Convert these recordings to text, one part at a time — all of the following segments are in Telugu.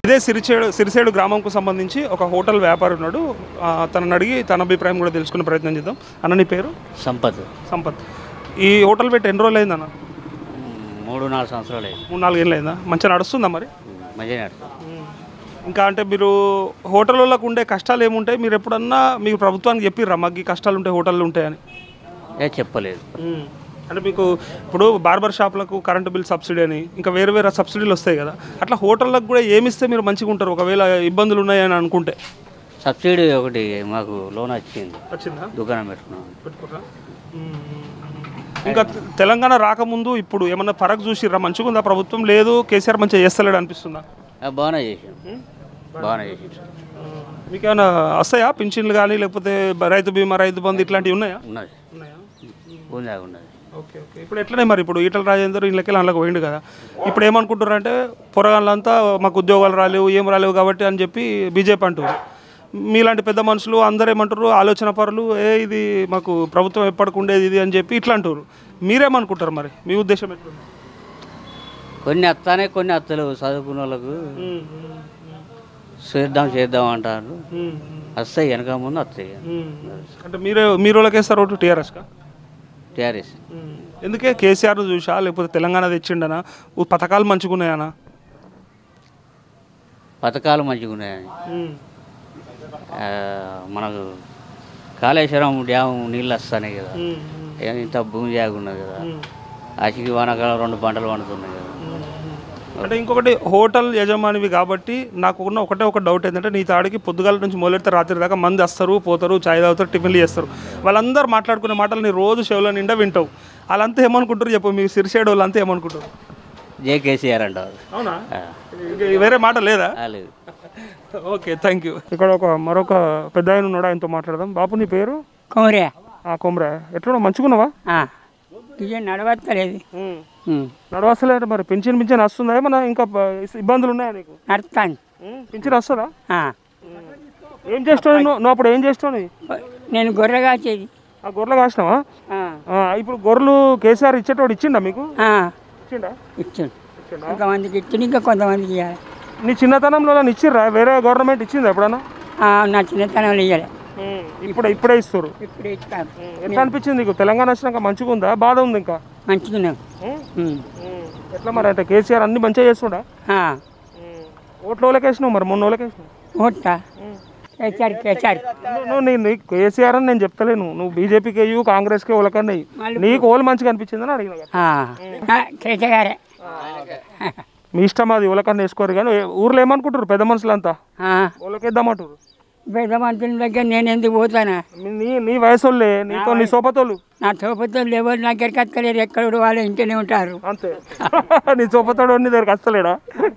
ఇదే సిరిచేడు సిరిసేడు గ్రామంకు సంబంధించి ఒక హోటల్ వ్యాపారి ఉన్నాడు ఆ, తనని అడిగి తన అభిప్రాయం కూడా తెలుసుకునే ప్రయత్నం చేద్దాం అన్న నీ పేరు సంపత్ సంపత్ ఈ హోటల్ పెట్టి ఎన్ని రోజులు అయిందన్న మ్, మూడు నాలుగు సంవత్సరాలు అయింది మూడు నాలుగు ఏళ్ళు అయిందా మంచిగా నడుస్తుందా మరి మంచిగా నడుస్తుంది. ఇంకా అంటే మీరు హోటళ్ళకు ఉండే కష్టాలు ఏముంటాయి మీరు ఎప్పుడన్నా మీకు ప్రభుత్వానికి చెప్పిర్రా మాకు ఈ కష్టాలు ఉంటాయి హోటళ్ళు ఉంటాయని ఏ చెప్పలేదు అంటే మీకు ఇప్పుడు బార్బర్ షాప్లకు కరెంటు బిల్ సబ్సిడీ అని ఇంకా వేరే వేరే సబ్సిడీలు వస్తాయి కదా అట్లా హోటళ్ళకు కూడా ఏమిస్తే మీరు మంచిగా ఉంటారు ఒకవేళ ఇబ్బందులు ఉన్నాయని అనుకుంటే సబ్సిడీ ఒకటి మాకు లోన్ వచ్చింది వచ్చిందా దుకాణం పెట్టుకున్నాం పెట్టుకోరా ఇంకా తె- తెలంగాణ రాకముందు ఇప్పుడు ఏమన్నా ఫరక్ చూసిర్రా మంచిగా ఉందా ప్రభుత్వం లేదు కేసీఆర్ మంచిగా చేస్తలేడు అనిపిస్తుందా ఆ, బాగానే చేసాం బాగానే చేసాం మీకు ఏమైనా వస్తాయా పింఛన్లు కానీ లేకపోతే బ- రైతు బీమా రైతు బంధు ఇట్లాంటివి ఉన్నాయా ఉన్నది ఉన్నాయా ఉన్నది ఉన్నది ఓకే ఓకే ఇప్పుడు ఎట్లనే మరి ఇప్పుడు ఈటల రాజేందర్ ఇళ్ళకి అందులోకి పోయిండు కదా ఇప్పుడు ఏమనుకుంటారు అంటే పొరగాళ్ళంతా మాకు ఉద్యోగాలు రాలేవు ఏం రాలేవు కాబట్టి అని చెప్పి బీజేపీ అంటారు మీలాంటి పెద్ద మనుషులు అందరూ ఏమంటారు ఆలోచన పరులు ఏ ఇది మాకు ప్రభుత్వం ఎప్పటికి ఉండేది ఇది అని చెప్పి ఇట్లా అంటారు మీరేమనుకుంటారు మరి మీ ఉద్దేశం ఎట్లుంది కొన్ని వస్తానే కొన్ని వస్తలేవు చదువుకున్న వాళ్ళకు చేద్దాం చేద్దాం అంటారు వస్తాయి వెనక ముందు వస్తాయి అంటే మీరే మీరు వాళ్ళకేస్తారు ఓటు టీఆర్ఎస్కా టీఆర్ఎస్ ఎందుకే కేసీఆర్ చూసా లేకపోతే తెలంగాణ తెచ్చిండనా ఊ పథకాలు మంచిగా ఉన్నాయనా పథకాలు మంచిగా ఉన్నాయని ఆ, మనకు కాళేశ్వరం డ్యామ్ నీళ్ళు వస్తున్నాయి కదా ఏ- ఇంత భూమి జాగున్నది కదా అసికి వానకాలం రెండు పంటలు పండుతున్నాయి కదా అంటే ఇంకొకటి హోటల్ యజమానివి కాబట్టి నాకు ఉన్న ఒకటే ఒక డౌట్ ఏంటంటే నీ తాడికి పొద్దుగాల నుంచి మొదలెడితే రాత్రి దాకా మంది వస్తారు పోతారు చాయ్ తాగుతారు టిఫిన్లు చేస్తారు వాళ్ళందరూ మాట్లాడుకునే మాటలు నీ రోజు చెవుల నిండా వింటావు వాళ్ళంతా ఏమనుకుంటారు చెప్పు మీకు సిరిసేడు వాళ్ళంతా ఏమనుకుంటారు జే కేసీఆర్ అంటారు అవునా ఆ, ఇంక వేరే మాట లేదా ఆ, లేదు ఓకే థ్యాంక్ యూ ఇక్కడ ఒక మరొక పెద్ద ఆయన ఉన్నాడు ఆయనతో మాట్లాడదాం బాపు నీ పేరు కోరే ఆ కొమరా ఎట్లా మంచుకున్నావా ఇదే నడవత్తలేదు నడవస్తలేదు మరి పెన్షన్ పింఛన్ వస్తుందా ఏమన్నా ఇంకా ప- ఇబ్బందులు ఉన్నాయా నీకు నడుస్తాను ఉమ్, పింఛన్ వస్తుందా ఏం చేస్తావు నువ్వు నువ్వు అప్పుడు ఏం చేస్తావు నువ్వు? నేను గొర్రె కాచేది ఆ గొర్రెలు కాసినావా ఆ, ఇప్పుడు గొర్రెలు కేసీఆర్ ఇచ్చేటోడు ఇచ్చిండా మీకు ఇచ్చిండా ఇచ్చాను కొంతమందికి ఇచ్చింది ఇంకా కొంతమందికి ఇవ్వాలి నీ చిన్నతనంలో నన్ను ఇచ్చిర్రా వేరే గవర్నమెంట్ ఇచ్చిందా ఎప్పుడన్నా నా చిన్నతనంలో ఇవ్వాలి ఇప్పుడు ఇప్పుడే ఇస్తారు ఇప్పుడు ఇస్తాను ఎట్లా అనిపించింది నీకు తెలంగాణ వచ్చినాక మంచిగా ఉందా బాధ ఉంది ఇంకా మంచిగా ఎట్లా మరి అంటే కేసీఆర్ అన్ని మంచిగా చేస్తుండా ఓట్లు వాళ్ళకి వేసినావు మరి మొన్న వాళ్ళకి వేసినావు ఓట్లా కేచారు కేచారు నువ్వు- నువ్వు నీ నీ కేసీఆర్ అని నేను చెప్తలేను నువ్వు బీజేపీకి అయ్యు కాంగ్రెస్కి వాళ్ళకన్నా అయ్యి నీకు ఓళ్ళు మంచిగా అనిపించిందని అడిగిన కదా. కేచా గారే మీ ఇష్టం అది వాళ్ళకన్నా వేసుకోరు కానీ ఏ- ఊర్లో ఏమనుకుంటారు పెద్ద మనుషులంతా వాళ్ళకి వేద్దామంటారు పెద్ద మనుషుల దగ్గర నేను ఎందుకు పోతానా మీ- నీ నీ వయసు వాళ్ళే నీతో నీ సోపతోళ్ళు నా తోపతులు ఎవరు నా దగ్గరికి వస్తలేరు ఎక్కడ వాళ్ళు ఇంటనే ఉంటారు అంతే నీ సోపతోడు నీ దగ్గరికి వస్తలేడా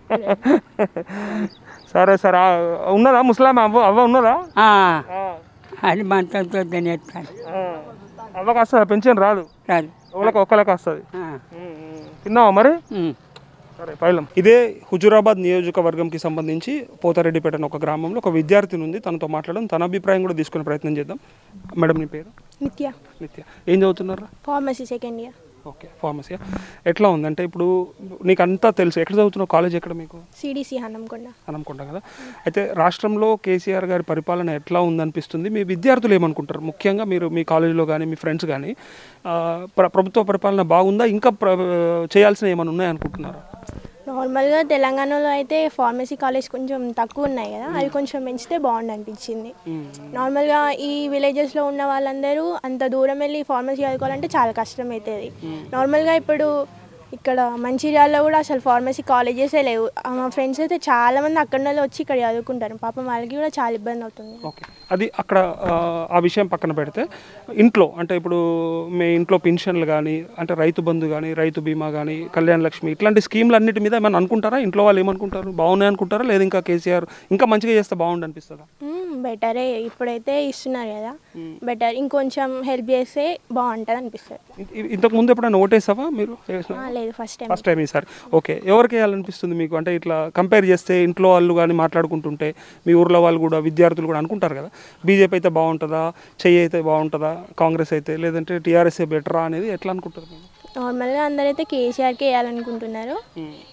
సరే సరే ఆ, ఉన్నదా ముస్లాం అవ్వ అవ్వ ఉన్నదా ఆ, ఆ, అది మంతంతో తినేస్తాను ఆ. అవ్వకి వస్తుందా పెన్షన్ రాదు రాదు వాళ్ళకి ఒక్కళ్ళకి వస్తుంది ఆ. తిన్నావా మరి ఉమ్. సరే పైలం ఇదే హుజురాబాద్ నియోజకవర్గంకి సంబంధించి పోతారెడ్డిపేట అనే ఒక గ్రామంలో ఒక విద్యార్థిని ఉంది తనతో మాట్లాడడం తన అభిప్రాయం కూడా తీసుకునే ప్రయత్నం చేద్దాం మేడం నీ పేరు నిత్య నిత్య ఏం చదువుతున్నారా pharmacy second year okay pharmacy ఎట్లా ఉంది అంటే ఇప్పుడు నీకు అంతా తెలుసు ఎక్కడ చదువుతున్నావు కాలేజ్ ఎక్కడ మీకు సిడిసి హన్నంకొండ అనుకుంటా కదా అయితే రాష్ట్రంలో కేసీఆర్ గారి పరిపాలన ఎట్లా ఉందనిపిస్తుంది మీ విద్యార్థులు ఏమనుకుంటారు ముఖ్యంగా మీరు మీ కాలేజీలో కానీ మీ ఫ్రెండ్స్ కానీ ఆ, ప్ర ప్రభుత్వ పరిపాలన బాగుందా ఇంకా ప్ర చేయాల్సిన ఏమైనా ఉన్నాయనుకుంటున్నారా నార్మల్గా తెలంగాణలో అయితే ఫార్మసీ కాలేజ్ కొంచెం తక్కువ ఉన్నాయి కదా అవి కొంచెం పెంచితే బాగుండు అనిపించింది నార్మల్గా ఈ విలేజెస్లో ఉన్న వాళ్ళందరూ అంత దూరం వెళ్ళి ఫార్మసీ చదువుకోవాలంటే చాలా కష్టం అవుతుంది నార్మల్గా ఇప్పుడు ఇక్కడ మంచిర్యాలలో కూడా అసలు ఫార్మసీ కాలేజెసే లేవు ఆ, మా ఫ్రెండ్స్ అయితే చాలా మంది అక్కడ నుంచి వచ్చి ఇక్కడ చదువుకుంటారు పాపం వాళ్ళకి కూడా చాలా ఇబ్బంది అవుతుంది ఓకే అది అక్కడ ఆ, ఆ విషయం పక్కన పెడితే ఇంట్లో అంటే ఇప్పుడు మీ ఇంట్లో పెన్షన్లు కానీ అంటే రైతు బంధు కానీ రైతు బీమా కానీ కళ్యాణ లక్ష్మి ఇట్లాంటి స్కీమ్లు అన్నిటి మీద ఏమైనా అనుకుంటారా ఇంట్లో వాళ్ళు ఏమనుకుంటారు బాగున్నాయి అనుకుంటారా లేదా ఇంకా కేసీఆర్ ఇంకా మంచిగా చేస్తే బాగుండు అనిపిస్తుందా బెటరే ఇప్పుడైతే ఇస్తున్నారు కదా బెటర్ ఇంకొంచెం హెల్ప్ చేస్తే బాగుంటుంది అనిపిస్తుంది ఇ- ఇంతకు ముందు ఎప్పుడైనా ఓటేసావా మీరు ఆ, లేదు ఫస్ట్ టైం ఫస్ట్ టైం ఈసారి ఓకే ఎవరికి వేయాలనిపిస్తుంది మీకు అంటే ఇట్లా కంపేర్ చేస్తే ఇంట్లో వాళ్ళు కానీ మాట్లాడుకుంటుంటే మీ ఊర్లో వాళ్ళు కూడా విద్యార్థులు కూడా అనుకుంటారు కదా బీజేపీ అయితే బాగుంటుందా చెయ్యి అయితే బాగుంటుందా కాంగ్రెస్ అయితే లేదంటే టీఆర్ఎస్ బెటరా అనేది ఎట్లా అనుకుంటారు మీరు నార్మల్గా అందరైతే కేసీఆర్కే వేయాలనుకుంటున్నారు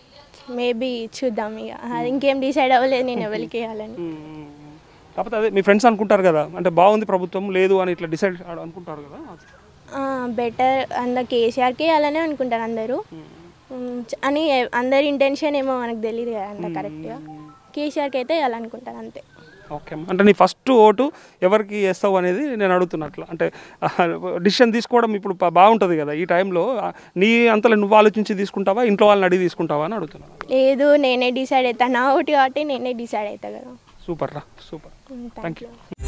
మేబీ చూద్దాం ఇక అది ఇంకేం డిసైడ్ అవ్వలేదు నేను ఎవరికి వేయాలని కాకపోతే అదే మీ ఫ్రెండ్స్ అనుకుంటారు కదా అంటే బాగుంది ప్రభుత్వం లేదు అని ఇట్లా డిసైడ్ అనుకుంటారు కదా బెటర్ అంద కేసీఆర్కే వేయాలనే అనుకుంటారు అందరూ ఉమ్, చ- అని ఎ- అందరి ఇంటెన్షన్ ఏమో మనకు తెలియదు కదా అంత కరెక్ట్గా కేసీఆర్కి అయితే వేయాలనుకుంటారు అంతే ఓకే అమ్మ. అంటే నీ ఫస్ట్ ఓటు ఎవరికి వేస్తావు అనేది నేను అడుగుతున్నట్లు అంటే డిసిషన్ తీసుకోవడం ఇప్పుడు బా- బాగుంటుంది కదా ఈ టైంలో ఆ, నీ అంతలో నువ్వు ఆలోచించి తీసుకుంటావా ఇంట్లో వాళ్ళని అడిగి తీసుకుంటావా అని అడుగుతున్నాను లేదు నేనే డిసైడ్ అవుతా నా ఒకటి కాబట్టి నేనే డిసైడ్ అవుతా కదా సూపర్ రా super thank thank you you